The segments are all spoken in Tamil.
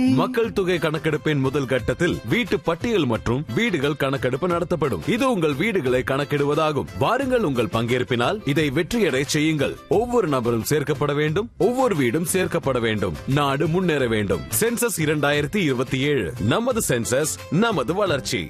மக்கள் தொகை கணக்கெடுப்பின் முதல் கட்டத்தில் வீட்டு பட்டியல் மற்றும் வீடுகள் கணக்கெடுப்பு நடத்தப்படும் இது உங்கள் வீடுகளை கணக்கிடுவதாகும் வாருங்கள் உங்கள் பங்கேற்பினால் இதை வெற்றியடை செய்யுங்கள் ஒவ்வொரு நபரும் சேர்க்கப்பட வேண்டும் ஒவ்வொரு வீடும் சேர்க்கப்பட வேண்டும் நாடு முன்னேற வேண்டும் சென்சஸ் இரண்டாயிரத்தி இருபத்தி ஏழு நமது சென்சஸ் நமது வளர்ச்சி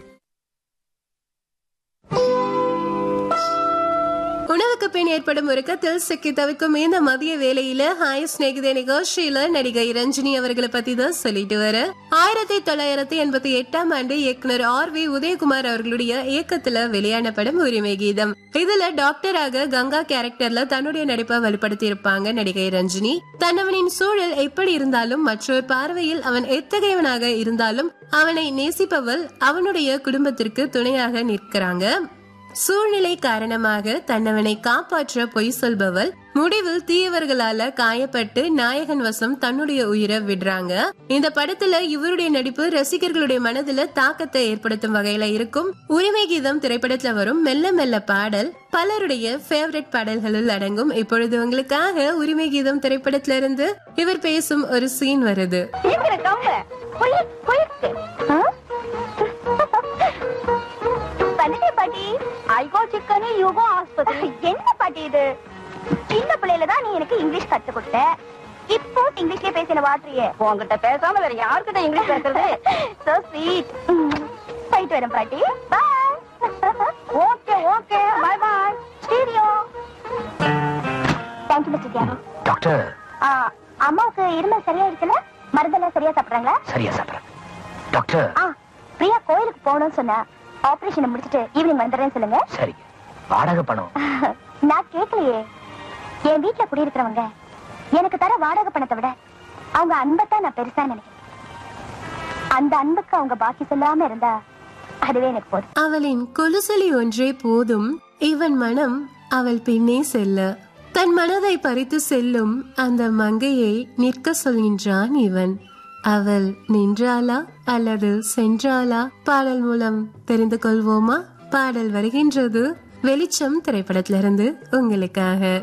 உணவுக்கு பின் ஏற்படும் உறக்கத்தில் சிக்கி தவிக்கும் இந்த மதிய வேலையில ஹாய் ஸ்நேகிதே நிகழ்ச்சியில நடிகை ரஞ்சினி அவர்களை பத்தி தான் சொல்லிட்டு வர ஆயிரத்தி தொள்ளாயிரத்தி எண்பத்தி எட்டாம் ஆண்டு இயக்குனர் ஆர் வி உதயகுமார் அவர்களுடைய இயக்கத்துல வெளியான படம் உரிமை கீதம் இதுல டாக்டராக கங்கா கேரக்டர்ல தன்னுடைய நடிப்பை வெளிப்படுத்தி இருப்பாங்க நடிகை ரஞ்சினி தன்னவனின் சூழல் எப்படி இருந்தாலும் மற்றொரு பார்வையில் அவன் எத்தகையவனாக இருந்தாலும் அவனை நேசிப்பவள் அவனுடைய குடும்பத்திற்கு துணையாக நிற்கிறாங்க சூழ்நிலை காரணமாக தன்னவனை காப்பாற்ற பொய் சொல்பவள் முடிவில் தீயவர்களால காயப்பட்டு நாயகன் வசம் தன்னுடைய உயிரை விடுறாங்க இந்த படத்துல இவருடைய நடிப்பு ரசிகர்களுடைய மனதுல தாக்கத்தை ஏற்படுத்தும் வகையில இருக்கும் உரிமை கீதம் திரைப்படத்துல வரும் மெல்ல மெல்ல பாடல் பலருடைய ஃபேவரட் பாடல்களில் அடங்கும் இப்பொழுது உங்களுக்காக உரிமை கீதம் திரைப்படத்துல இருந்து இவர் பேசும் ஒரு சீன் வருது இருக்கிற கம்ப போய் போயிருக்கு வந்துட்டே பாட்டி ஐகோ சிக்கனு யுகோ ஆஸ்பத்திரி என்ன பாட்டி இது சின்ன பிள்ளையில தான் நீ எனக்கு இங்கிலீஷ் கத்து கொடுத்த இப்போ இங்கிலீஷ்லயே பேசின வாத்திரியே உங்ககிட்ட பேசாம வேற யார்கிட்ட இங்கிலீஷ் பேசுறது சோ ஸ்வீட் போயிட்டு வரேன் பாட்டி bye okay okay bye bye stereo thank you mister Thiyagu doctor ஆ, அம்மாவுக்கு இருமல் சரியாயிடுச்சுல மருந்தெல்லாம் சரியா சாப்பிடுறாங்களா சரியா சாப்பிட்றேன் டாக்டர் ஆ பிரியா கோயிலுக்கு போகணும்னு சொன்னா ஆபரேஷனை முடிச்சிட்டு ஈவினிங் வந்துடுறேன்னு சொல்லுங்க சரி வாடகை பணம் நான் கேட்கலையே என் வீட்டுல குடியிருக்கிறவங்க எனக்கு தர வாடகை பணத்தை விட அவங்க அன்பைத்தான் நான் பெருசா நினைக்கிறேன் அந்த அன்புக்கு அவங்க பாக்கி சொல்லாம இருந்தா அதுவே எனக்கு போதும் அவளின் கொலுசலி ஒன்றே போதும் இவன் மனம் அவள் பின்னே செல்ல தன் மனதை பறித்து செல்லும் அந்த மங்கையை நிற்க சொல்கின்றான் இவன் அவள் நின்றாளா அல்லது சென்றாளா பாடல் மூலம் தெரிந்து கொள்வோமா பாடல் வருகின்றது வெளிச்சம் திரைப்படத்திலிருந்து உங்களுக்காக